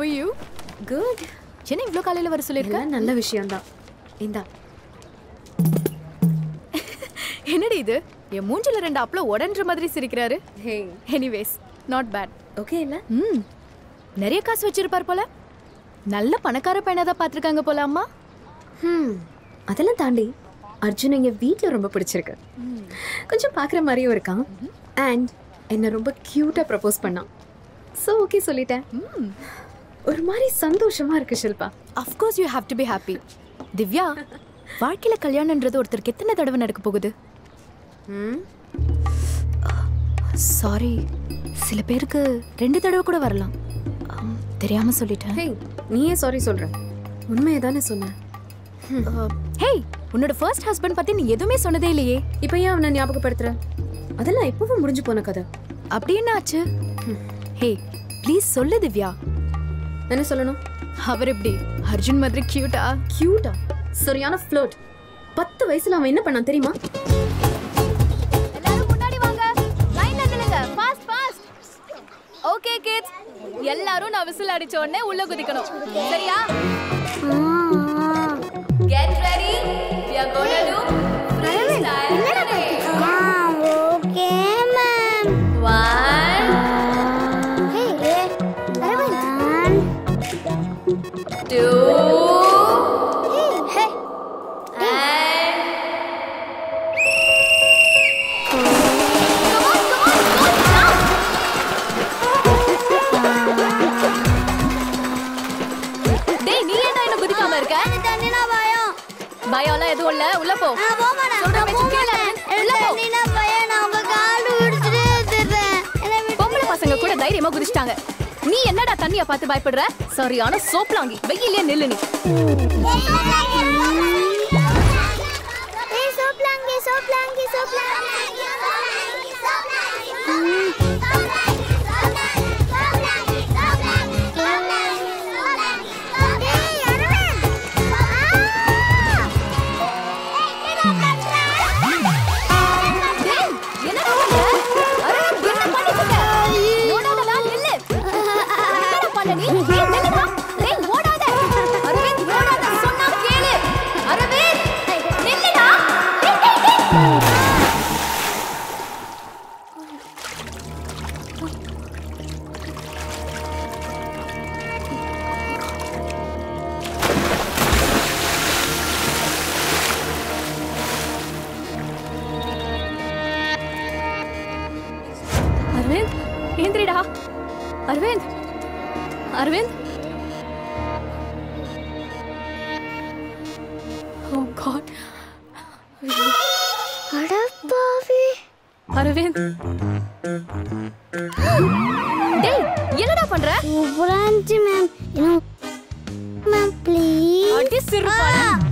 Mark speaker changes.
Speaker 1: are you
Speaker 2: good
Speaker 1: என்ன இவ்ளோ காலையில வர சொல்லிருக்க
Speaker 2: எல்லாம் நல்ல விஷயம்தான் இந்தா
Speaker 1: என்னடி இது என் மூஞ்சில ரெண்டு அப்பள உடன்ற மாதிரி சிரிக்கிறாரு
Speaker 2: hey
Speaker 1: anyways not bad
Speaker 2: okay இல்ல
Speaker 1: ம் நிறைய காசு வச்சிருப்பார் போல நல்ல பணக்கார பையனா தான் பார்த்திருக்காங்க போல அம்மா
Speaker 2: ம் அதெல்லாம் தாண்டி அர்ஜுன் எங்க வீட்ல ரொம்ப பிடிச்சிருக்கு கொஞ்சம் பார்க்குற மாதிரியும் இருக்கான் அண்ட் என்ன ரொம்ப க்யூட்டா ப்ரப்போஸ் பண்ணான் ஸோ ஓகே சொல்லிட்டேன் ஒரு மாதிரி சந்தோஷமா இருக்கு Shilpa
Speaker 1: of course you have to be happy Divya வாழ்க்கையில கல்யாணம்ன்றது ஒருத்தருக்கு எத்தனை தடவை நடக்க போகுது
Speaker 2: ம்
Speaker 1: சாரி சில பேருக்கு ரெண்டு தடவை கூட வரலாம் ஆம், தெரியாம சொல்லிட்டேன்
Speaker 2: ஹே நீயே சாரி சொல்ற உண்மையை தானே சொன்ன
Speaker 1: ஹேய் உன்னோட ஃபர்ஸ்ட் ஹஸ்பண்ட் பத்தி நீ எதுவுமே சொன்னதே இல்லையே
Speaker 2: இப்போ ஏன் அவனை ஞாபகப்படுத்துற அதெல்லாம் எப்பவும் முடிஞ்சு போன கதை
Speaker 1: அப்படி என்ன ஆச்சு ஹே ப்ளீஸ் சொல்லு திவ்யா
Speaker 2: என்ன சொல்லணும்
Speaker 1: அவர் எப்படி அர்ஜுன் மாதிரி கியூட்டா
Speaker 2: கியூட்டா சரியான ஃப்ளோட் பத்து வயசுல அவன் என்ன பண்ணான் தெரியுமா
Speaker 1: எல்லாரும் முன்னாடி வாங்க லைன்ல நில்லுங்க ஃபாஸ்ட் ஃபாஸ்ட் ஓகே கிட்ஸ் எல்லாரும் நான் விசில் அடிச்ச உடனே உள்ள குதிக்கணும் சரியா get ready we are going to do freestyle
Speaker 3: okay ma'am
Speaker 1: one
Speaker 3: hey பரவாயில்லை
Speaker 1: two
Speaker 3: ஹே
Speaker 1: டேய் நீ என்ன என்ன குதிக்காம இருக்க
Speaker 3: தண்ணினா பயம்
Speaker 1: பயம்லாம் எதுவும் இல்ல உள்ள போ
Speaker 3: நான் போக மாட்டேன்
Speaker 1: சொல்ற
Speaker 3: நான்
Speaker 1: பேச்சு
Speaker 3: போக
Speaker 1: கேளு.
Speaker 3: மாட்டேன்
Speaker 1: உள்ள போ.
Speaker 3: தண்ணினா பயம் நான் உங்க கால் பிடிச்சிட்டே இருந்துடுறேன் என்னை விட்டு
Speaker 1: பொம்பளை பசங்க கூட தைரியமா குதிச்சிட்டாங்க நீ என்னடா தண்ணிய பார்த்து பயப்படுற சரியான சோப்லாங்கி வெயிலே நில்லு நீ
Speaker 3: ஏய் சோப்லாங்கி சோப்லாங்கி சோப்லாங்கி
Speaker 1: டேய், என்னடா பண்ற? அரே, என்ன பண்ணிட்டு இருக்க? ஓடாதடா, நில்லு. என்னடா பண்ண நீ? டேய், நில்லுடா. டேய், ஓடாத. அரவிந்த், ஓடாத. சொன்னா கேளு. அரவிந்த், நில்லுடா. டேய், டேய், டேய். அரவிந்த் ஏந்திரிடா அரவிந்த் அரவிந்த் ஓ காட்
Speaker 3: அடப்பாவி
Speaker 1: அரவிந்த் டேய் என்னடா பண்ற
Speaker 3: சூப்பரா இருந்துச்சு மேம் இன்னும் மேம் ப்ளீஸ்
Speaker 1: அடி சிறுபால